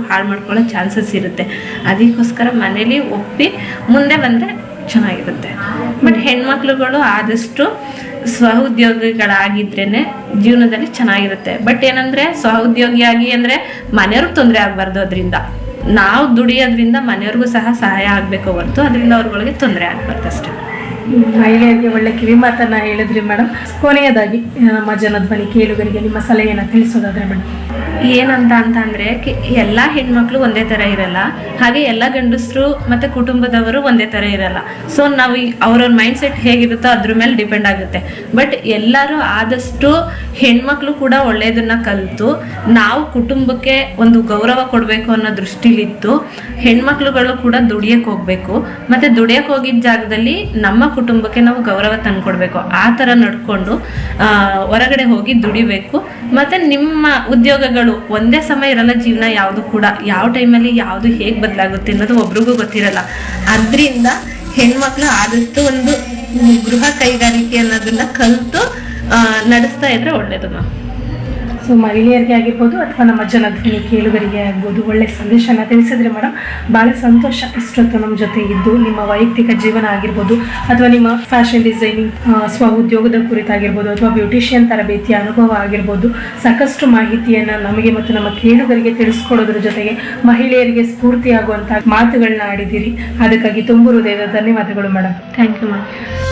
ಹಾಳು ಮಾಡ್ಕೊಳ್ಳೋ ಚಾನ್ಸಸ್ ಇರುತ್ತೆ ಅದಕ್ಕೋಸ್ಕರ ಮನೇಲಿ ಒಪ್ಪಿ ಮುಂದೆ ಬಂದರೆ ಚೆನ್ನಾಗಿರುತ್ತೆ ಬಟ್ ಹೆಣ್ಮಕ್ಳುಗಳು ಆದಷ್ಟು ಸ್ವಉದ್ಯೋಗಿಗಳಾಗಿದ್ರೇ ಜೀವನದಲ್ಲಿ ಚೆನ್ನಾಗಿರುತ್ತೆ ಬಟ್ ಏನಂದ್ರೆ ಸ್ವಉದ್ಯೋಗಿಯಾಗಿ ಅಂದರೆ ಮನೆಯವ್ರಿಗೆ ತೊಂದರೆ ಆಗಬಾರ್ದು ಅದರಿಂದ ನಾವು ದುಡಿಯೋದ್ರಿಂದ ಮನೆಯವ್ರಿಗೂ ಸಹ ಸಹಾಯ ಆಗಬೇಕು ಹೊರತು ಅದರಿಂದ ಅವ್ರಗಳಿಗೆ ತೊಂದರೆ ಆಗಬಾರ್ದು ಅಷ್ಟೇ ಮಹಿಳೆಯರಿಗೆ ಒಳ್ಳೆ ಕಿವಿ ಮಾತನ್ನ ಹೇಳಿದ್ರಿ ಮೇಡಮ್ ಕೊನೆಯದಾಗಿ ನಮ್ಮ ಜನಧ್ವನಿ ಕೇಳುಗರಿಗೆ ನಿಮ್ಮ ಸಲಹೆಯನ್ನು ತಿಳಿಸೋದಾದ್ರೆ ಮೇಡಮ್ ಏನಂತ ಅಂತ ಅಂದ್ರೆ ಕೆ- ಎಲ್ಲ ಹೆಣ್ಮಕ್ಳು ಒಂದೇ ತರ ಇರಲ್ಲ ಹಾಗೆ ಎಲ್ಲ ಗಂಡಸರು ಮತ್ತೆ ಕುಟುಂಬದವರು ಒಂದೇ ತರ ಇರಲ್ಲ ಸೊ ನಾವು ಈ- ಅವ್ರವ್ರ ಮೈಂಡ್ ಸೆಟ್ ಹೇಗಿರುತ್ತೋ ಅದ್ರ ಮೇಲೆ ಡಿಪೆಂಡ್ ಆಗುತ್ತೆ ಬಟ್ ಎಲ್ಲರೂ ಆದಷ್ಟು ಹೆಣ್ಮಕ್ಳು ಕೂಡ ಒಳ್ಳೆಯದನ್ನ ಕಲಿತು ನಾವು ಕುಟುಂಬಕ್ಕೆ ಒಂದು ಗೌರವ ಕೊಡಬೇಕು ಅನ್ನೋ ದೃಷ್ಟಿಲಿತ್ತು ಹೆಣ್ಮಕ್ಳುಗಳು ಕೂಡ ದುಡಿಯಕ್ಕೆ ಹೋಗ್ಬೇಕು ಮತ್ತೆ ದುಡಿಯಕ್ಕೆ ಹೋಗಿದ್ದ ಜಾಗದಲ್ಲಿ ನಮ್ಮ ಕುಟುಂಬಕ್ಕೆ ನಾವು ಗೌರವ ತಂದ್ಕೊಡ್ಬೇಕು ಆ ಥರ ನಡ್ಕೊಂಡು ಆ, ಹೊರಗಡೆ ಹೋಗಿ ದುಡಿಬೇಕು ಮತ್ತೆ ನಿಮ್ಮ ಉದ್ಯೋಗಗಳು ಒಂದೇ ಸಮಯ ಇರಲ್ಲ ಜೀವನ ಯಾವುದು ಕೂಡ ಯಾವ ಟೈಮಲ್ಲಿ ಯಾವುದು ಹೇಗೆ ಬದಲಾಗುತ್ತೆ ಅನ್ನೋದು ಒಬ್ರಿಗೂ ಗೊತ್ತಿರಲ್ಲ ಅದರಿಂದ ಹೆಣ್ಮಕ್ಳು ಆದಷ್ಟು ಒಂದು ಗೃಹ ಕೈಗಾರಿಕೆ ಅನ್ನೋದನ್ನ ಕಲಿತು ನಡೆಸ್ತಾ ಇದ್ರೆ ಒಳ್ಳೇದು ಮ್ಯಾಮ್ ಸೊ ಮಹಿಳೆಯರಿಗೆ ಆಗಿರ್ಬೋದು ಅಥವಾ ನಮ್ಮ ಜನಧ್ವನಿ ಕೇಳುಗರಿಗೆ ಆಗ್ಬೋದು ಒಳ್ಳೆ ಸಂದೇಶನ ತಿಳಿಸಿದ್ರೆ ಮೇಡಮ್ ಭಾಳ ಸಂತೋಷ ಇಷ್ಟೊತ್ತು ನಮ್ಮ ಜೊತೆ ಇದ್ದು ನಿಮ್ಮ ವೈಯಕ್ತಿಕ ಜೀವನ ಆಗಿರ್ಬೋದು ಅಥವಾ ನಿಮ್ಮ ಫ್ಯಾಷನ್ ಡಿಸೈನಿಂಗ್ ಸ್ವ ಉದ್ಯೋಗದ ಕುರಿತಾಗಿರ್ಬೋದು ಅಥವಾ ಬ್ಯೂಟಿಷಿಯನ್ ತರಬೇತಿಯ ಅನುಭವ ಆಗಿರ್ಬೋದು ಸಾಕಷ್ಟು ಮಾಹಿತಿಯನ್ನು ನಮಗೆ ಮತ್ತು ನಮ್ಮ ಕೇಳುಗರಿಗೆ ತಿಳಿಸ್ಕೊಡೋದ್ರ ಜೊತೆಗೆ ಮಹಿಳೆಯರಿಗೆ ಸ್ಫೂರ್ತಿಯಾಗುವಂಥ ಮಾತುಗಳನ್ನ ಆಡಿದ್ದೀರಿ ಅದಕ್ಕಾಗಿ ತುಂಬ ಹೃದಯದ ಧನ್ಯವಾದಗಳು ಮೇಡಮ್ ಥ್ಯಾಂಕ್ ಯು ಮ್ಯಾಮ್